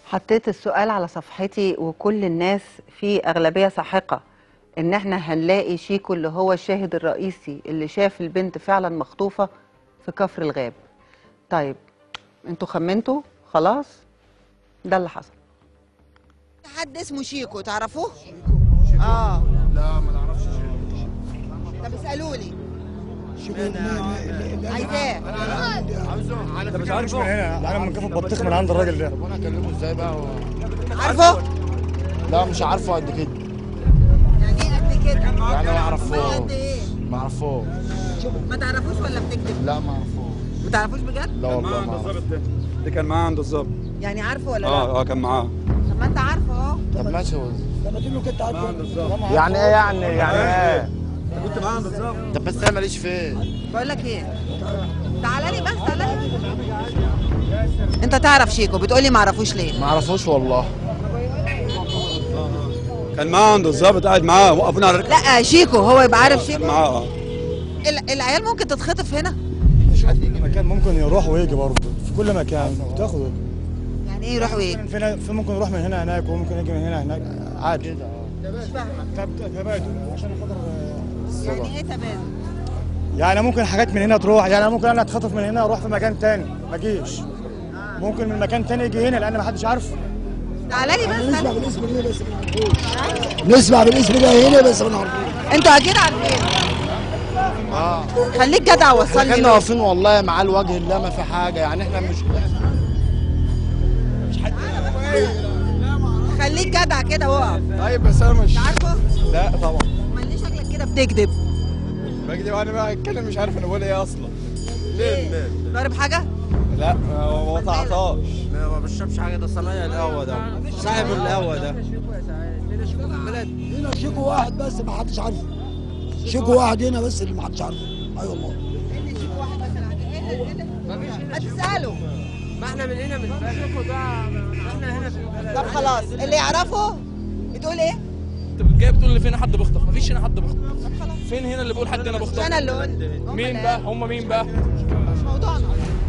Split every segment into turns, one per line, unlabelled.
حطيت السؤال على صفحتي وكل الناس في أغلبية ساحقة إن إحنا هنلاقي شيكو اللي هو الشاهد الرئيسي اللي شاف البنت فعلا مخطوفة في كفر الغاب طيب انتوا خمنتوا خلاص ده اللي حصل
حد اسمه شيكو تعرفوه؟ اه
لا ما نعرفش
طب اسالوا لي عايزاه
انت
مش عارف من هنا انا من كفر بطيخ من عند الراجل ده
طب وانا اكلمه ازاي بقى هو
عارفه؟
لا مش عارفه قد كده
يعني ايه قد كده؟
يعني ما
أمال
اعرفوش
قد ايه؟
ما اعرفوش
ما تعرفوش ولا بتكذب؟
لا ما اعرفوش
ما تعرفوش بجد؟
لا والله ما اعرف
ده ده كان معاه عند الظابط
يعني عارفه ولا لا؟
اه اه كان معاه
طب ما انت عارفه اهو
طب ماشي هو
عند الظابط
يعني ايه يعني يعني ايه
كنت معاه عند الظابط
طب بس انا ماليش فيه
بقول لك ايه؟ تعالى لي بس تعالى لي انت تعرف شيكو بتقولي ما اعرفوش ليه؟
ما اعرفوش والله
كان معاه عند الظابط قاعد معاه وقفنا على ركب
لا شيكو هو يبقى عارف شيكو
معاه اه
ال- العيال ممكن تتخطف هنا
مش حد يجي
مكان ممكن يروح ويجي برضه في كل مكان تاخد
يعني ايه يروح ويجي؟
في في ممكن يروح من هنا هناك وممكن يجي من هنا هناك عادي
مش فاهمه
تب- تبادل عشان خاطر
يعني ايه تبادل؟
يعني ممكن حاجات من هنا تروح يعني ممكن انا اتخطف من هنا اروح في مكان تاني ما اجيش ممكن من مكان تاني يجي هنا لان ما حدش عارفه
تعالى لي بس تعالى.
بالاسم ده بس ما نعرفوش نسمع بالاسم ده هنا بس ما نعرفوش
انتوا اكيد عارفين
اه
خليك جدع وصلني
كنا
له.
واقفين والله مع الوجه الله ما في حاجه يعني احنا مش
خليك جدع كده وقف
طيب بس انا مش
عارفه؟
لا طبعا
امال ليه شكلك كده بتكذب؟
بكذب انا بقى اتكلم مش عارف انا بقول ايه اصلا ليه ليه
ضارب حاجه؟
لا ما ما تعطاش
ما بشربش حاجه ده صنايع القهوه ده صاحب القهوه ده
هنا شيكو واحد بس ما حدش عارفه شيكو واحد هنا بس اللي ما حدش عارفه اي والله
ما تساله
ما احنا من هنا من الشيكو ده احنا هنا في البلد
طب خلاص اللي يعرفه بتقول ايه؟
انت جاي بتقول لي فين حد بيخطف مفيش هنا حد بيخطف فين هنا اللي بيقول حد هنا
مش
بيخطف
انا اللي قلت هم
مين
اللي
بقى
قالوا.
هم مين بقى
مش موضوعنا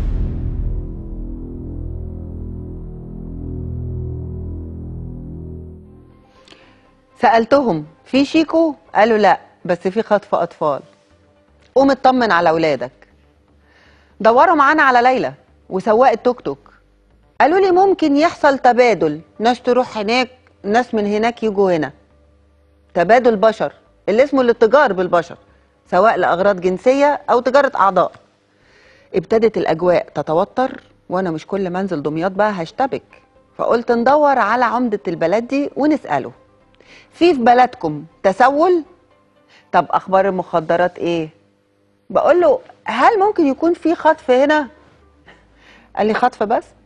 سألتهم في شيكو قالوا لا بس في خطف أطفال قوم اطمن على أولادك دوروا معانا على ليلى وسواق التوك توك قالوا لي ممكن يحصل تبادل ناس تروح هناك ناس من هناك يجوا هنا تبادل بشر اللي اسمه الاتجار بالبشر سواء لأغراض جنسية أو تجارة أعضاء ابتدت الأجواء تتوتر وأنا مش كل منزل دمياط بقى هشتبك فقلت ندور على عمدة البلد دي ونسأله في في بلدكم تسول طب اخبار المخدرات ايه بقول له هل ممكن يكون في خطف هنا قال لي خطف بس